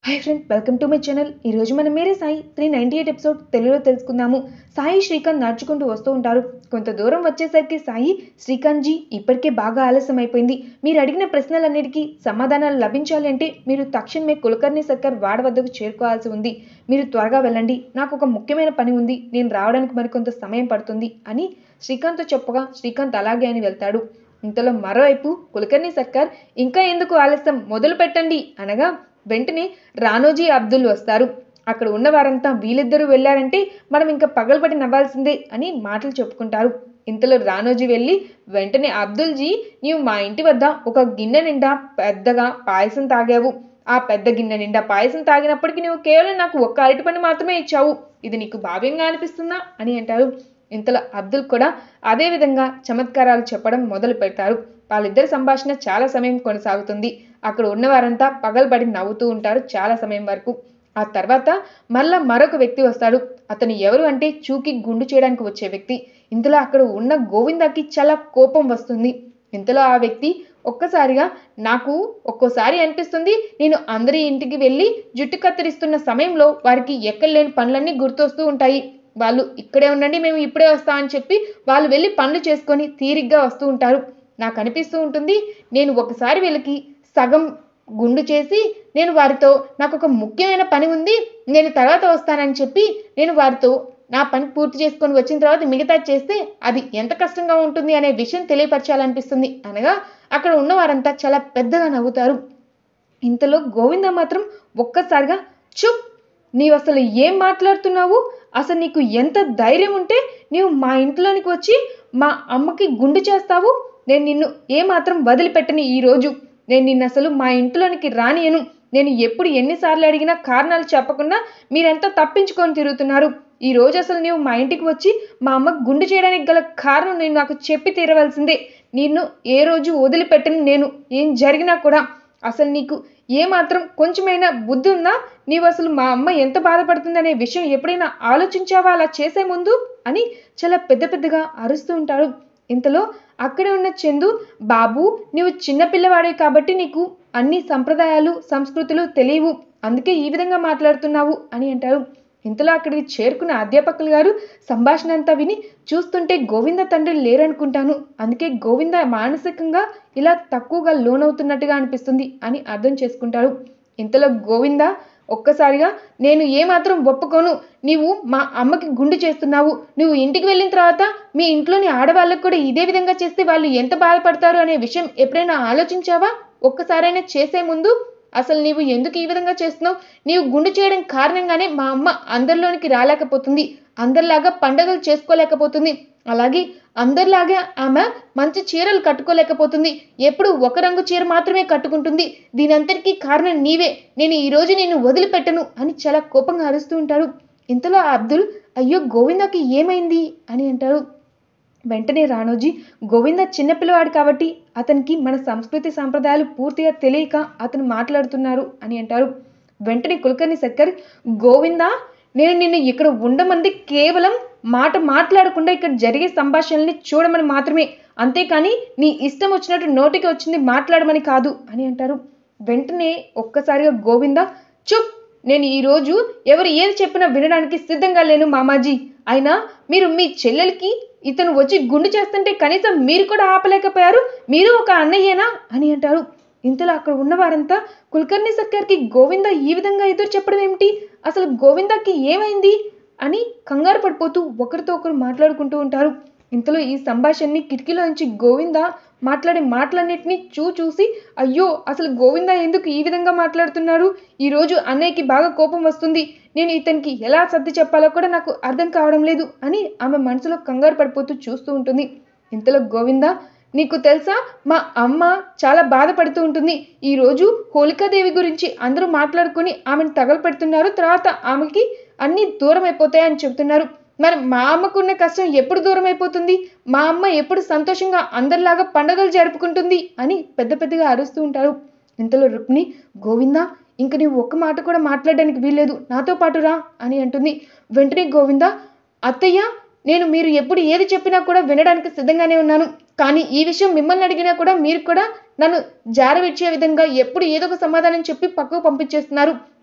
hi friend welcome to my channel ఈరోజు మనం Mere Sai three ninety eight episode తెలుగులో తెలుసుకుందాము సాయి శ్రీకాంత్ నడుచుకుంటూ వస్తూ ఉంటారు కొంత దూరం వచ్చేసరికి సాయి శ్రీకాంత్ జీ ఇప్పటికే బాగా ఆలస్యం అయిపోయింది మీరు అడిగిన ప్రశ్నలన్నిటికీ సమాధానాలు లభించాలి అంటే మీరు తక్షణమే కులకర్ణి సర్కార్ వాడ వద్దకు చేరుకోవాల్సి ఉంది మీరు త్వరగా వెళ్ళండి నాకు ఒక ముఖ్యమైన పని ఉంది నేను రావడానికి మరికొంత సమయం పడుతుంది అని శ్రీకాంత్తో చెప్పగా శ్రీకాంత్ అలాగే అని వెళ్తాడు ఇంతలో మరోవైపు కులకర్ణి సర్కార్ ఇంకా ఎందుకు ఆలస్యం మొదలు పెట్టండి అనగా వెంటనే రానోజీ అబ్దుల్ వస్తారు అక్కడ ఉన్న వారంతా వీళ్ళిద్దరూ వెళ్ళారంటే మనం ఇంకా పగలబడి నవ్వాల్సిందే అని మాటలు చెప్పుకుంటారు ఇంతలో రానోజీ వెళ్ళి వెంటనే అబ్దుల్జీ నీవు మా ఇంటి వద్ద ఒక గిన్నె నిండా పెద్దగా పాయసం తాగావు ఆ పెద్ద గిన్నె నిండా పాయసం తాగినప్పటికీ నువ్వు కేవలం నాకు ఒక్క అరటిపండు మాత్రమే ఇచ్చావు ఇది నీకు భావ్యంగా అనిపిస్తుందా అని అంటారు ఇంతలో అబ్దుల్ కూడా అదే విధంగా చమత్కారాలు చెప్పడం మొదలు పెడతారు వాళ్ళిద్దరి సంభాషణ చాలా సమయం కొనసాగుతుంది అక్కడ ఉన్నవారంతా పగలబడి నవ్వుతూ ఉంటారు చాలా సమయం వరకు ఆ తర్వాత మళ్ళా మరొక వ్యక్తి వస్తాడు అతను ఎవరు అంటే చూకి గుండు చేయడానికి వచ్చే వ్యక్తి ఇంతలో అక్కడ ఉన్న గోవిందాకి చాలా కోపం వస్తుంది ఇంతలో ఆ వ్యక్తి ఒక్కసారిగా నాకు ఒక్కోసారి అనిపిస్తుంది నేను అందరి ఇంటికి వెళ్ళి జుట్టు కత్తిరిస్తున్న సమయంలో వారికి ఎక్కడలేని పనులన్నీ గుర్తొస్తూ ఉంటాయి వాళ్ళు ఇక్కడే ఉండండి మేము ఇప్పుడే వస్తామని చెప్పి వాళ్ళు వెళ్ళి పనులు చేసుకొని తీరిగ్గా వస్తూ ఉంటారు నాకు అనిపిస్తూ ఉంటుంది నేను ఒకసారి వీళ్ళకి సగం గుండు చేసి నేను వారితో నాకు ఒక ముఖ్యమైన పని ఉంది నేను తర్వాత వస్తానని చెప్పి నేను వారితో నా పని పూర్తి చేసుకొని వచ్చిన తర్వాత మిగతా చేస్తే అది ఎంత కష్టంగా ఉంటుంది అనే విషయం తెలియపరచాలనిపిస్తుంది అనగా అక్కడ ఉన్న వారంతా చాలా పెద్దగా నవ్వుతారు ఇంతలో గోవింద మాత్రం ఒక్కసారిగా చుప్ నీవు అసలు ఏం మాట్లాడుతున్నావు అసలు నీకు ఎంత ధైర్యం ఉంటే నీవు మా ఇంట్లోనికి వచ్చి మా అమ్మకి గుండు చేస్తావు నేను నిన్ను ఏమాత్రం వదిలిపెట్టని ఈరోజు నేను నిన్ను అసలు మా ఇంట్లోనికి రానియను నేను ఎప్పుడు ఎన్నిసార్లు అడిగినా కారణాలు చెప్పకుండా మీరెంత తప్పించుకొని తిరుగుతున్నారు ఈ రోజు అసలు నీవు మా ఇంటికి వచ్చి మా అమ్మకు గుండు చేయడానికి గల కారణం నేను నాకు చెప్పి తీరవలసిందే నిన్ను ఏ రోజు వదిలిపెట్టను నేను ఏం జరిగినా కూడా అసలు నీకు ఏమాత్రం కొంచెమైనా బుద్ధి ఉందా నీవు అసలు మా అమ్మ ఎంత బాధపడుతుంది అనే విషయం ఎప్పుడైనా ఆలోచించావా అలా చేసే ముందు అని చాలా పెద్ద పెద్దగా అరుస్తూ ఉంటాడు ఇంతలో అక్కడే ఉన్న చందు బాబు నీవు చిన్నపిల్లవాడే కాబట్టి నీకు అన్ని సంప్రదాయాలు సంస్కృతులు తెలియవు అందుకే ఈ విధంగా మాట్లాడుతున్నావు అని అంటారు ఇంతలో అక్కడికి చేరుకున్న అధ్యాపకులు గారు సంభాషణ అంతా విని చూస్తుంటే గోవింద తండ్రి లేరనుకుంటాను అందుకే గోవింద మానసికంగా ఇలా తక్కువగా లోనవుతున్నట్టుగా అనిపిస్తుంది అని అర్థం చేసుకుంటారు ఇంతలో గోవింద ఒక్కసారిగా నేను ఏమాత్రం ఒప్పుకోను నీవు మా అమ్మకి గుండు చేస్తున్నావు నువ్వు ఇంటికి వెళ్ళిన తర్వాత మీ ఇంట్లోని ఆడవాళ్ళకు కూడా ఇదే విధంగా చేస్తే వాళ్ళు ఎంత బాధపడతారు అనే విషయం ఎప్పుడైనా ఆలోచించావా ఒక్కసారైనా చేసే ముందు అసలు నీవు ఎందుకు ఈ విధంగా చేస్తున్నావు నీవు గుండు చేయడం కారణంగానే మా అమ్మ అందరిలోనికి రాలేకపోతుంది అందరిలాగా పండగలు చేసుకోలేకపోతుంది అలాగే అందరిలాగా ఆమె మంచి చీరలు కట్టుకోలేకపోతుంది ఎప్పుడు ఒక రంగు చీర మాత్రమే కట్టుకుంటుంది దీనంతటికీ కారణం నీవే నేను ఈరోజు నిన్ను వదిలిపెట్టను అని చాలా కోపంగా అరుస్తూ ఉంటాడు ఇంతలో అబ్దుల్ అయ్యో గోవిందకి ఏమైంది అని అంటారు వెంటనే రాణోజీ గోవింద చిన్నపిల్లవాడు కాబట్టి అతనికి మన సంస్కృతి సాంప్రదాయాలు పూర్తిగా తెలియక అతను మాట్లాడుతున్నారు అని అంటారు వెంటనే కులకర్ణి సర్కర్ గోవింద నేను నిన్ను ఇక్కడ ఉండమంది కేవలం మాట మాట్లాడకుండా ఇక్కడ జరిగే సంభాషణల్ని చూడమని మాత్రమే అంతేకాని నీ ఇష్టం వచ్చినట్టు నోటికి వచ్చింది మాట్లాడమని కాదు అని అంటారు వెంటనే ఒక్కసారిగా గోవింద చుప్ నేను ఈరోజు ఎవరు ఏది చెప్పినా వినడానికి సిద్ధంగా లేను మామాజీ అయినా మీరు మీ చెల్లెలకి ఇతను వచ్చి గుండు చేస్తుంటే కనీసం మీరు కూడా ఆపలేకపోయారు మీరు ఒక అన్నయ్యేనా అని అంటారు ఇంతలో అక్కడ ఉన్నవారంతా కుల్కర్ణి సర్కార్కి గోవింద ఈ విధంగా ఎదురు చెప్పడం ఏమిటి అసలు గోవిందకి ఏమైంది అని కంగారు పడిపోతూ ఒకరితో ఒకరు మాట్లాడుకుంటూ ఉంటారు ఇంతలో ఈ సంభాషణని కిటికీలో నుంచి గోవింద మాట్లాడే మాటలన్నింటినీ చూ చూసి అయ్యో అసలు గోవింద ఎందుకు ఈ విధంగా మాట్లాడుతున్నారు ఈరోజు అన్నయ్యకి బాగా కోపం వస్తుంది నేను ఇతనికి ఎలా సర్ది చెప్పాలో కూడా నాకు అర్థం కావడం లేదు అని ఆమె మనసులో కంగారు పడిపోతూ చూస్తూ ఉంటుంది ఇంతలో గోవింద నీకు తెలుసా మా అమ్మ చాలా బాధపడుతూ ఉంటుంది ఈరోజు హోలికాదేవి గురించి అందరూ మాట్లాడుకొని ఆమెను తగలపెడుతున్నారు తర్వాత ఆమెకి అన్నీ దూరం అయిపోతాయని చెబుతున్నారు మరి మా అమ్మకున్న కష్టం ఎప్పుడు దూరం అయిపోతుంది మా అమ్మ ఎప్పుడు సంతోషంగా అందరిలాగా పండగలు జరుపుకుంటుంది అని పెద్ద పెద్దగా అరుస్తూ ఉంటారు ఇంతలో రుక్మిణి గోవిందా ఇంక నీవు ఒక్క మాట కూడా మాట్లాడడానికి వీల్లేదు నాతో పాటు రా అని అంటుంది వెంటనే గోవింద అత్తయ్య నేను మీరు ఎప్పుడు ఏది చెప్పినా కూడా వినడానికి సిద్ధంగానే ఉన్నాను కానీ ఈ విషయం మిమ్మల్ని అడిగినా కూడా మీరు కూడా నన్ను జారవిచ్చే విధంగా ఎప్పుడు ఏదో ఒక సమాధానం చెప్పి పక్కకు పంపించేస్తున్నారు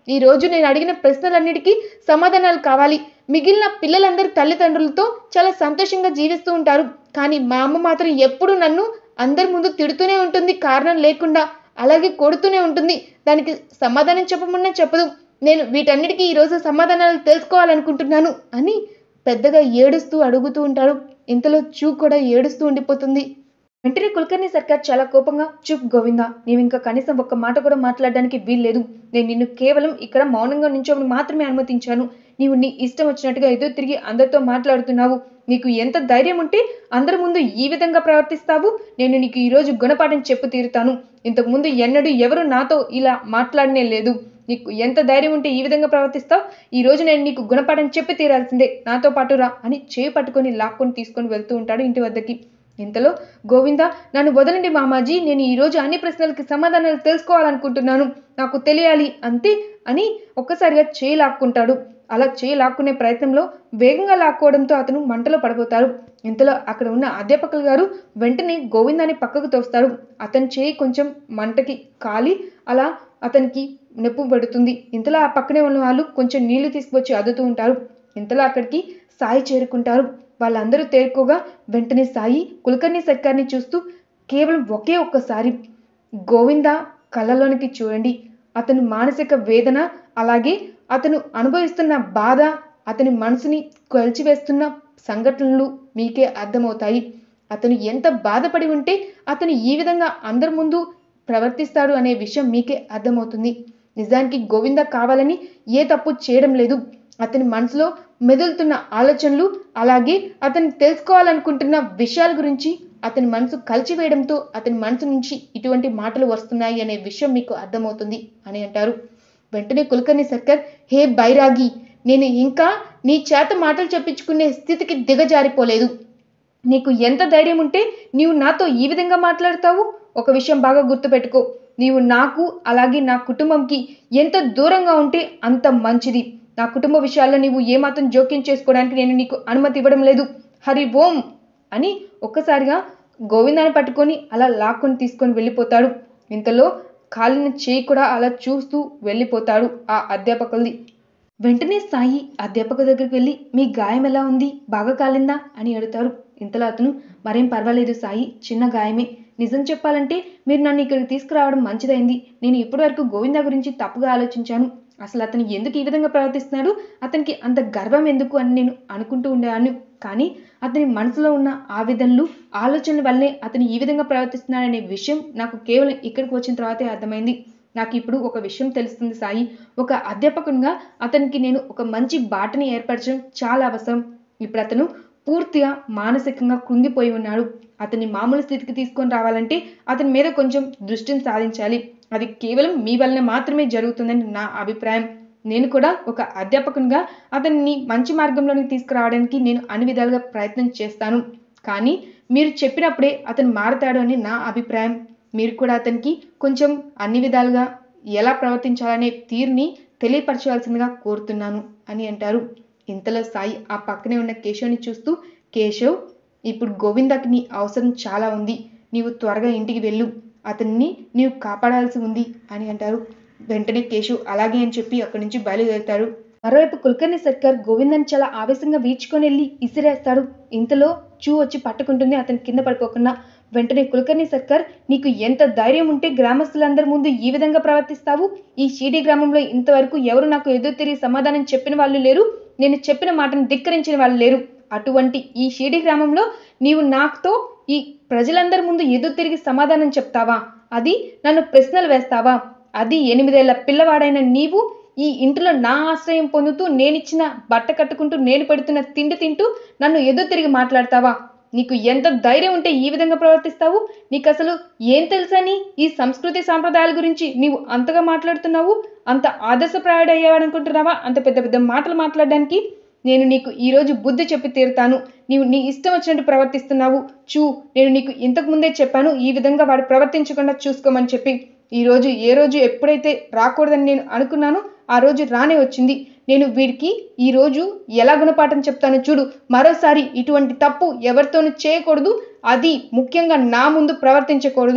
ఈ రోజు నేను అడిగిన ప్రశ్నలన్నిటికీ సమాధానాలు కావాలి మిగిలిన పిల్లలందరి తల్లిదండ్రులతో చాలా సంతోషంగా జీవిస్తూ ఉంటారు కానీ మా అమ్మ మాత్రం ఎప్పుడు నన్ను అందరి ముందు తిడుతూనే ఉంటుంది కారణం లేకుండా అలాగే కొడుతూనే ఉంటుంది దానికి సమాధానం చెప్పమన్నా చెప్పదు నేను వీటన్నిటికీ ఈరోజు సమాధానాలు తెలుసుకోవాలనుకుంటున్నాను అని పెద్దగా ఏడుస్తూ అడుగుతూ ఉంటాడు ఇంతలో చూ కూడా ఏడుస్తూ ఉండిపోతుంది వెంటనే కులకర్ణి సర్కార్ చాలా కోపంగా చూప్ గోవిందా నీవు ఇంకా కనీసం ఒక్క మాట కూడా మాట్లాడడానికి వీల్లేదు నేను నిన్ను కేవలం ఇక్కడ మౌనంగా నించోమని మాత్రమే అనుమతించాను నీవు నీ ఇష్టం వచ్చినట్టుగా ఎదురు తిరిగి అందరితో మాట్లాడుతున్నావు నీకు ఎంత ధైర్యం ఉంటే అందరి ముందు ఈ విధంగా ప్రవర్తిస్తావు నేను నీకు ఈరోజు గుణపాఠం చెప్పు తీరుతాను ఇంతకు ముందు ఎన్నడూ ఎవరు నాతో ఇలా మాట్లాడనే లేదు నీకు ఎంత ధైర్యం ఉంటే ఈ విధంగా ప్రవర్తిస్తావు ఈ రోజు నేను నీకు గుణపాఠం చెప్పి తీరాల్సిందే నాతో పాటు రా అని చేయి పట్టుకొని లాక్కొని తీసుకొని వెళ్తూ ఉంటాడు ఇంటి వద్దకి ఇంతలో గోవింద నన్ను వదలండి మామాజీ నేను ఈరోజు అన్ని ప్రశ్నలకి సమాధానాలు తెలుసుకోవాలనుకుంటున్నాను నాకు తెలియాలి అంతే అని ఒక్కసారిగా చేయి లాక్కుంటాడు అలా చేయి లాక్కునే ప్రయత్నంలో వేగంగా లాక్కోవడంతో అతను మంటలో పడిపోతారు ఇంతలో అక్కడ ఉన్న అధ్యాపకులు గారు వెంటనే గోవిందాన్ని పక్కకు తోస్తారు అతని చేయి కొంచెం మంటకి కాలి అలా అతనికి నొప్పి పడుతుంది ఇంతలో ఆ పక్కనే ఉన్న వాళ్ళు కొంచెం నీళ్లు తీసుకువచ్చి అద్దుతూ ఉంటారు ఇంతలో అక్కడికి సాయి చేరుకుంటారు వాళ్ళందరూ తేరుకోగా వెంటనే సాయి కులకర్ణి సర్కార్ని చూస్తూ కేవలం ఒకే ఒక్కసారి గోవింద కళ్ళలోనికి చూడండి అతను మానసిక వేదన అలాగే అతను అనుభవిస్తున్న బాధ అతని మనసుని కొల్చివేస్తున్న సంఘటనలు మీకే అర్థమవుతాయి అతను ఎంత బాధపడి ఉంటే అతను ఈ విధంగా అందరి ముందు ప్రవర్తిస్తాడు అనే విషయం మీకే అర్థమవుతుంది నిజానికి గోవింద కావాలని ఏ తప్పు చేయడం లేదు అతని మనసులో మెదులుతున్న ఆలోచనలు అలాగే అతను తెలుసుకోవాలనుకుంటున్న విషయాల గురించి అతని మనసు కలిచివేయడంతో అతని మనసు నుంచి ఇటువంటి మాటలు వస్తున్నాయి అనే విషయం మీకు అర్థమవుతుంది అని అంటారు వెంటనే కులకర్ణి సర్కార్ హే బైరాగి నేను ఇంకా నీ చేత మాటలు చెప్పించుకునే స్థితికి దిగజారిపోలేదు నీకు ఎంత ధైర్యం ఉంటే నీవు నాతో ఈ విధంగా మాట్లాడతావు ఒక విషయం బాగా గుర్తుపెట్టుకో నీవు నాకు అలాగే నా కుటుంబంకి ఎంత దూరంగా ఉంటే అంత మంచిది నా కుటుంబ విషయాల్లో నీవు ఏమాత్రం జోక్యం చేసుకోవడానికి నేను నీకు అనుమతి ఇవ్వడం లేదు హరి ఓం అని ఒక్కసారిగా గోవిందాన్ని పట్టుకొని అలా లాక్కొని తీసుకొని వెళ్ళిపోతాడు ఇంతలో కాలిన చేయి కూడా అలా చూస్తూ వెళ్ళిపోతాడు ఆ అధ్యాపకులది వెంటనే సాయి అధ్యాపక దగ్గరికి వెళ్ళి మీ గాయం ఎలా ఉంది బాగా కాలిందా అని అడుగుతారు ఇంతలో అతను మరేం పర్వాలేదు సాయి చిన్న గాయమే నిజం చెప్పాలంటే మీరు నన్ను ఇక్కడికి తీసుకురావడం మంచిదైంది నేను ఇప్పటివరకు గోవిందా గురించి తప్పుగా ఆలోచించాను అసలు అతను ఎందుకు ఈ విధంగా ప్రవర్తిస్తున్నాడు అతనికి అంత గర్వం ఎందుకు అని నేను అనుకుంటూ ఉండేవాను కానీ అతని మనసులో ఉన్న ఆవేదనలు ఆలోచనల వల్లే అతను ఈ విధంగా ప్రవర్తిస్తున్నాడనే విషయం నాకు కేవలం ఇక్కడికి వచ్చిన తర్వాతే అర్థమైంది నాకు ఇప్పుడు ఒక విషయం తెలుస్తుంది సాయి ఒక అధ్యాపకునిగా అతనికి నేను ఒక మంచి బాటని ఏర్పరచడం చాలా అవసరం ఇప్పుడు అతను పూర్తిగా మానసికంగా కృంగిపోయి ఉన్నాడు అతన్ని మామూలు స్థితికి తీసుకొని రావాలంటే అతని మీద కొంచెం దృష్టిని సాధించాలి అది కేవలం మీ వలన మాత్రమే జరుగుతుందని నా అభిప్రాయం నేను కూడా ఒక అధ్యాపకునిగా అతన్ని మంచి మార్గంలోకి తీసుకురావడానికి నేను అన్ని విధాలుగా ప్రయత్నం చేస్తాను కానీ మీరు చెప్పినప్పుడే అతను మారతాడు అని నా అభిప్రాయం మీరు కూడా అతనికి కొంచెం అన్ని విధాలుగా ఎలా ప్రవర్తించాలనే తీరుని తెలియపరచవలసిందిగా కోరుతున్నాను అని అంటారు ఇంతలో సాయి ఆ పక్కనే ఉన్న కేశవ్ని చూస్తూ కేశవ్ ఇప్పుడు గోవిందకి నీ అవసరం చాలా ఉంది నీవు త్వరగా ఇంటికి వెళ్ళు అతన్ని నీవు కాపాడాల్సి ఉంది అని అంటారు వెంటనే కేశవ్ అలాగే అని చెప్పి అక్కడి నుంచి బయలుదేరుతాడు మరోవైపు కుల్కర్ణి సర్కార్ గోవిందని చాలా ఆవేశంగా వీడ్చుకొని వెళ్ళి ఇసిరేస్తాడు ఇంతలో చూ వచ్చి పట్టుకుంటుంది అతని కింద పడిపోకుండా వెంటనే కులకర్ణి సర్కార్ నీకు ఎంత ధైర్యం ఉంటే గ్రామస్తులందరి ముందు ఈ విధంగా ప్రవర్తిస్తావు ఈ షీడీ గ్రామంలో ఇంతవరకు ఎవరు నాకు ఎదురు తిరిగి సమాధానం చెప్పిన వాళ్ళు లేరు నేను చెప్పిన మాటను ధిక్కరించిన వాళ్ళు లేరు అటువంటి ఈ షీడీ గ్రామంలో నీవు నాకుతో ఈ ప్రజలందరి ముందు ఎదురు తిరిగి సమాధానం చెప్తావా అది నన్ను ప్రశ్నలు వేస్తావా అది ఎనిమిదేళ్ల పిల్లవాడైన నీవు ఈ ఇంటిలో నా ఆశ్రయం పొందుతూ నేనిచ్చిన బట్ట కట్టుకుంటూ నేను పెడుతున్న తిండి తింటూ నన్ను ఎదురు తిరిగి మాట్లాడతావా నీకు ఎంత ధైర్యం ఉంటే ఈ విధంగా ప్రవర్తిస్తావు నీకు అసలు ఏం తెలుసని ఈ సంస్కృతి సాంప్రదాయాల గురించి నీవు అంతగా మాట్లాడుతున్నావు అంత ఆదర్శప్రాయుడయ్యావనుకుంటున్నావా అంత పెద్ద పెద్ద మాటలు మాట్లాడడానికి నేను నీకు ఈరోజు బుద్ధి చెప్పి తీరుతాను నీవు నీ ఇష్టం వచ్చినట్టు ప్రవర్తిస్తున్నావు చూ నేను నీకు ఇంతకు ముందే చెప్పాను ఈ విధంగా వాడు ప్రవర్తించకుండా చూసుకోమని చెప్పి ఈ రోజు ఏ రోజు ఎప్పుడైతే రాకూడదని నేను అనుకున్నానో ఆ రోజు రానే వచ్చింది నేను వీడికి ఈ రోజు ఎలా గుణపాఠం చెప్తానో చూడు మరోసారి ఇటువంటి తప్పు ఎవరితోనూ చేయకూడదు అది ముఖ్యంగా నా ముందు ప్రవర్తించకూడదు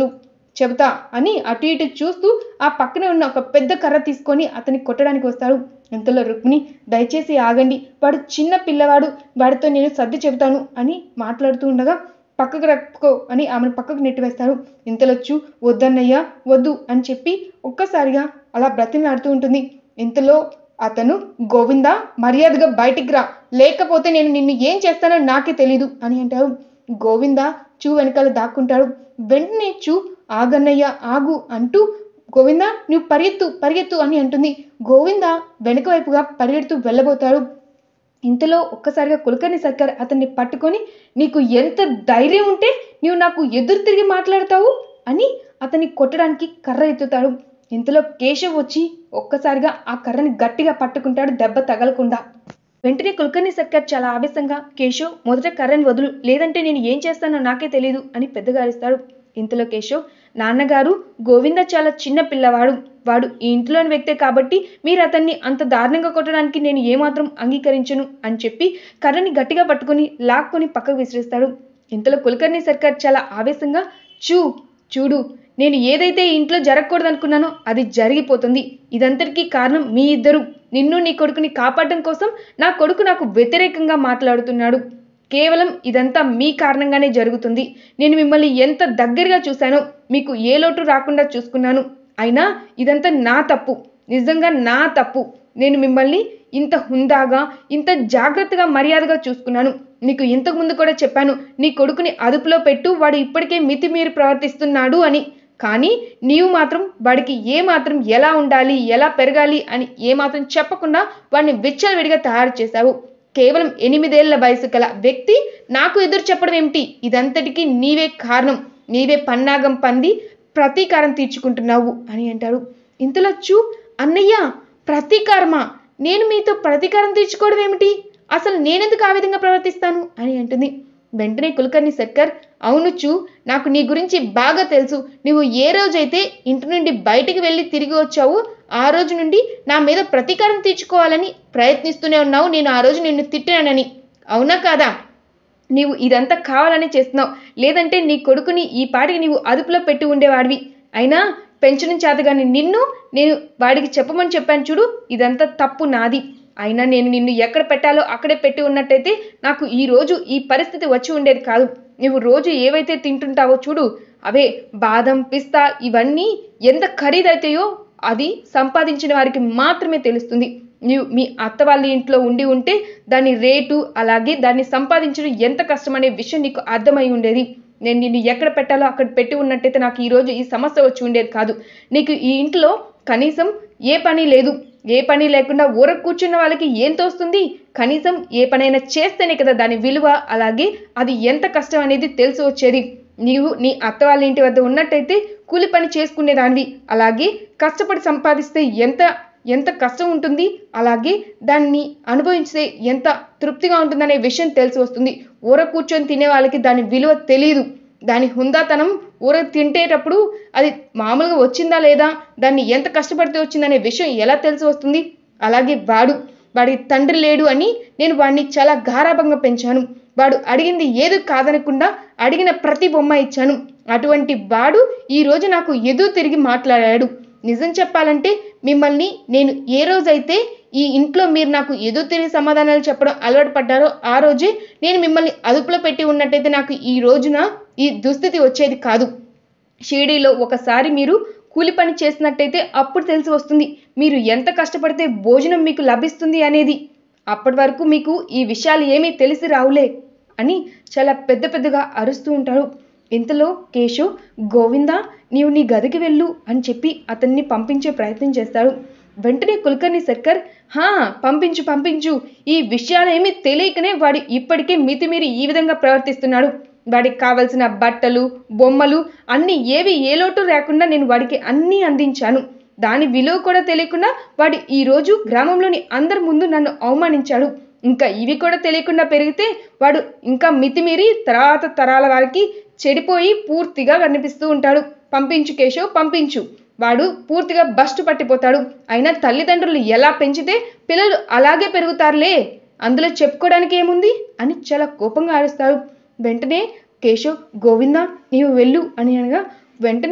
చెబుతా అని అటు ఇటు చూస్తూ ఆ పక్కనే ఉన్న ఒక పెద్ద కర్ర తీసుకొని అతన్ని కొట్టడానికి వస్తాడు ఇంతలో రుక్మిణి దయచేసి ఆగండి వాడు చిన్న పిల్లవాడు వాడితో నేను సర్ది చెబుతాను అని మాట్లాడుతూ ఉండగా పక్కకు రక్కో అని ఆమెను పక్కకు నెట్టివేస్తాడు ఇంతలొచ్చు వద్దన్నయ్యా వద్దు అని చెప్పి ఒక్కసారిగా అలా బ్రతిమలాడుతూ ఉంటుంది ఇంతలో అతను గోవింద మర్యాదగా బయటికి రా లేకపోతే నేను నిన్ను ఏం చేస్తానో నాకే తెలీదు అని అంటాడు గోవింద చూ వెనకాల దాక్కుంటాడు వెంటనే చూ ఆగన్నయ్య ఆగు అంటూ గోవింద నువ్వు పరిగెత్తు పరిగెత్తు అని అంటుంది గోవింద వెనుక వైపుగా పరిగెడుతూ వెళ్ళబోతాడు ఇంతలో ఒక్కసారిగా కులకర్ణి సర్కార్ అతన్ని పట్టుకొని నీకు ఎంత ధైర్యం ఉంటే నీవు నాకు ఎదురు తిరిగి మాట్లాడతావు అని అతన్ని కొట్టడానికి కర్ర ఎత్తుతాడు ఇంతలో కేశవ్ వచ్చి ఒక్కసారిగా ఆ కర్రని గట్టిగా పట్టుకుంటాడు దెబ్బ తగలకుండా వెంటనే కులకర్ణి సర్కార్ చాలా ఆవేశంగా కేశవ్ మొదట కర్రని వదులు లేదంటే నేను ఏం చేస్తానో నాకే తెలియదు అని పెద్దగా అరుస్తాడు ఇంతలో కేశవ్ నాన్నగారు గోవింద చాలా చిన్న పిల్లవాడు వాడు ఈ ఇంట్లోని వ్యక్తే కాబట్టి మీరు అతన్ని అంత దారుణంగా కొట్టడానికి నేను ఏమాత్రం అంగీకరించను అని చెప్పి కర్రని గట్టిగా పట్టుకొని లాక్కొని పక్కకు విసిరేస్తాడు ఇంతలో కులకర్ణి సర్కార్ చాలా ఆవేశంగా చూ చూడు నేను ఏదైతే ఈ ఇంట్లో జరగకూడదు అనుకున్నానో అది జరిగిపోతుంది ఇదంతటికీ కారణం మీ ఇద్దరు నిన్ను నీ కొడుకుని కాపాడడం కోసం నా కొడుకు నాకు వ్యతిరేకంగా మాట్లాడుతున్నాడు కేవలం ఇదంతా మీ కారణంగానే జరుగుతుంది నేను మిమ్మల్ని ఎంత దగ్గరగా చూశానో మీకు ఏ లోటు రాకుండా చూసుకున్నాను అయినా ఇదంతా నా తప్పు నిజంగా నా తప్పు నేను మిమ్మల్ని ఇంత హుందాగా ఇంత జాగ్రత్తగా మర్యాదగా చూసుకున్నాను నీకు ఇంతకు ముందు కూడా చెప్పాను నీ కొడుకుని అదుపులో పెట్టు వాడు ఇప్పటికే మితిమీరి ప్రవర్తిస్తున్నాడు అని కానీ నీవు మాత్రం వాడికి ఏ మాత్రం ఎలా ఉండాలి ఎలా పెరగాలి అని ఏ మాత్రం చెప్పకుండా వాడిని విచ్చలవిడిగా తయారు చేశావు కేవలం ఎనిమిదేళ్ల వయసు గల వ్యక్తి నాకు ఎదురు చెప్పడం ఏమిటి ఇదంతటికీ నీవే కారణం నీవే పన్నాగం పంది ప్రతీకారం తీర్చుకుంటున్నావు అని అంటాడు ఇంతలో చూ అన్నయ్య ప్రతీకారమా నేను మీతో ప్రతీకారం తీర్చుకోవడం ఏమిటి అసలు నేనెందుకు ఆ విధంగా ప్రవర్తిస్తాను అని అంటుంది వెంటనే కులకర్ణి సర్కార్ అవును చూ నాకు నీ గురించి బాగా తెలుసు నువ్వు ఏ రోజైతే ఇంటి నుండి బయటికి వెళ్ళి తిరిగి వచ్చావో ఆ రోజు నుండి నా మీద ప్రతీకారం తీర్చుకోవాలని ప్రయత్నిస్తూనే ఉన్నావు నేను ఆ రోజు నిన్ను తిట్టానని అవునా కాదా నీవు ఇదంతా కావాలని చేస్తున్నావు లేదంటే నీ కొడుకుని ఈ పాటికి నీవు అదుపులో పెట్టి ఉండేవాడివి అయినా పెంచడం చేతగాని నిన్ను నేను వాడికి చెప్పమని చెప్పాను చూడు ఇదంతా తప్పు నాది అయినా నేను నిన్ను ఎక్కడ పెట్టాలో అక్కడే పెట్టి ఉన్నట్టయితే నాకు ఈ రోజు ఈ పరిస్థితి వచ్చి ఉండేది కాదు నువ్వు రోజు ఏవైతే తింటుంటావో చూడు అవే బాదం పిస్తా ఇవన్నీ ఎంత ఖరీదైతాయో అది సంపాదించిన వారికి మాత్రమే తెలుస్తుంది నీవు మీ అత్త వాళ్ళ ఇంట్లో ఉండి ఉంటే దాని రేటు అలాగే దాన్ని సంపాదించడం ఎంత కష్టం అనే విషయం నీకు అర్థమై ఉండేది నేను నిన్ను ఎక్కడ పెట్టాలో అక్కడ పెట్టి ఉన్నట్టయితే నాకు ఈరోజు ఈ సమస్య వచ్చి ఉండేది కాదు నీకు ఈ ఇంట్లో కనీసం ఏ పని లేదు ఏ పని లేకుండా ఊర కూర్చున్న వాళ్ళకి ఏం తోస్తుంది కనీసం ఏ పనైనా చేస్తేనే కదా దాని విలువ అలాగే అది ఎంత కష్టం అనేది తెలిసి వచ్చేది నీవు నీ అత్త వాళ్ళ ఇంటి వద్ద ఉన్నట్టయితే కూలి పని చేసుకునేదానివి అలాగే కష్టపడి సంపాదిస్తే ఎంత ఎంత కష్టం ఉంటుంది అలాగే దాన్ని అనుభవించితే ఎంత తృప్తిగా ఉంటుందనే విషయం తెలిసి వస్తుంది ఊర కూర్చొని తినే వాళ్ళకి దాని విలువ తెలియదు దాని హుందాతనం ఊర తింటేటప్పుడు అది మామూలుగా వచ్చిందా లేదా దాన్ని ఎంత కష్టపడితే వచ్చిందనే విషయం ఎలా తెలిసి వస్తుంది అలాగే వాడు వాడికి తండ్రి లేడు అని నేను వాడిని చాలా గారాభంగా పెంచాను వాడు అడిగింది ఏది కాదనకుండా అడిగిన ప్రతి బొమ్మ ఇచ్చాను అటువంటి వాడు ఈ రోజు నాకు ఎదురు తిరిగి మాట్లాడాడు నిజం చెప్పాలంటే మిమ్మల్ని నేను ఏ రోజైతే ఈ ఇంట్లో మీరు నాకు ఎదురు తిరిగి సమాధానాలు చెప్పడం అలవాటు పడ్డారో ఆ రోజే నేను మిమ్మల్ని అదుపులో పెట్టి ఉన్నట్టయితే నాకు ఈ రోజున ఈ దుస్థితి వచ్చేది కాదు షిరిడీలో ఒకసారి మీరు కూలి పని చేసినట్టయితే అప్పుడు తెలిసి వస్తుంది మీరు ఎంత కష్టపడితే భోజనం మీకు లభిస్తుంది అనేది అప్పటి వరకు మీకు ఈ విషయాలు ఏమీ తెలిసి రావులే అని చాలా పెద్ద పెద్దగా అరుస్తూ ఉంటారు ఇంతలో కేశవ్ గోవిందా నీవు నీ గదికి వెళ్ళు అని చెప్పి అతన్ని పంపించే ప్రయత్నం చేస్తాడు వెంటనే కుల్కర్ణి సర్కార్ హా పంపించు పంపించు ఈ విషయాలేమీ తెలియకనే వాడు ఇప్పటికే మితిమీరి ఈ విధంగా ప్రవర్తిస్తున్నాడు వాడికి కావలసిన బట్టలు బొమ్మలు అన్నీ ఏవి ఏ లోటు లేకుండా నేను వాడికి అన్నీ అందించాను దాని విలువ కూడా తెలియకుండా వాడు ఈరోజు గ్రామంలోని అందరి ముందు నన్ను అవమానించాడు ఇంకా ఇవి కూడా తెలియకుండా పెరిగితే వాడు ఇంకా మితిమీరి తర్వాత తరాల వారికి చెడిపోయి పూర్తిగా కనిపిస్తూ ఉంటాడు పంపించు కేశవ్ పంపించు వాడు పూర్తిగా బస్టు పట్టిపోతాడు అయినా తల్లిదండ్రులు ఎలా పెంచితే పిల్లలు అలాగే పెరుగుతారులే అందులో చెప్పుకోవడానికి ఏముంది అని చాలా కోపంగా అరుస్తాడు వెంటనే కేశవ్ గోవింద నీవు వెళ్ళు అని అనగా వెంటనే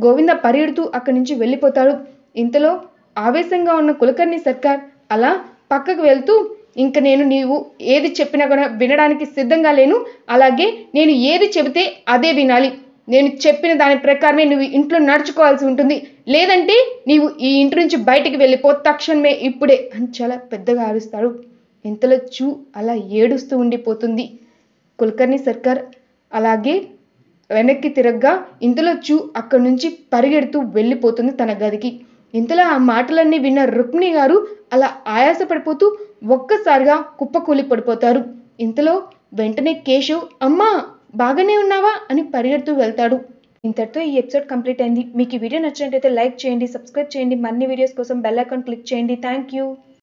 గోవింద పరిగెడుతూ అక్కడి నుంచి వెళ్ళిపోతాడు ఇంతలో ఆవేశంగా ఉన్న కులకర్ణి సర్కార్ అలా పక్కకు వెళ్తూ ఇంక నేను నీవు ఏది చెప్పినా కూడా వినడానికి సిద్ధంగా లేను అలాగే నేను ఏది చెబితే అదే వినాలి నేను చెప్పిన దాని ప్రకారమే నువ్వు ఇంట్లో నడుచుకోవాల్సి ఉంటుంది లేదంటే నీవు ఈ ఇంటి నుంచి బయటికి వెళ్ళిపో తక్షణమే ఇప్పుడే అని చాలా పెద్దగా అరుస్తాడు ఇంతలో చూ అలా ఏడుస్తూ ఉండిపోతుంది కులకర్ణి సర్కార్ అలాగే వెనక్కి తిరగ్గా ఇంతలో చూ అక్కడి నుంచి పరిగెడుతూ వెళ్ళిపోతుంది తన గదికి ఇంతలో ఆ మాటలన్నీ విన్న రుక్మిణి గారు అలా ఆయాసపడిపోతూ ఒక్కసారిగా కుప్పకూలి పడిపోతారు ఇంతలో వెంటనే కేశవ్ అమ్మా బాగానే ఉన్నావా అని పరిగెడుతూ వెళ్తాడు ఇంతటితో ఈ ఎపిసోడ్ కంప్లీట్ అయింది మీకు ఈ వీడియో నచ్చినట్టయితే లైక్ చేయండి సబ్స్క్రైబ్ చేయండి మరిన్ని వీడియోస్ కోసం బెల్ ఐకాన్ క్లిక్ చేయండి థ్యాంక్ యూ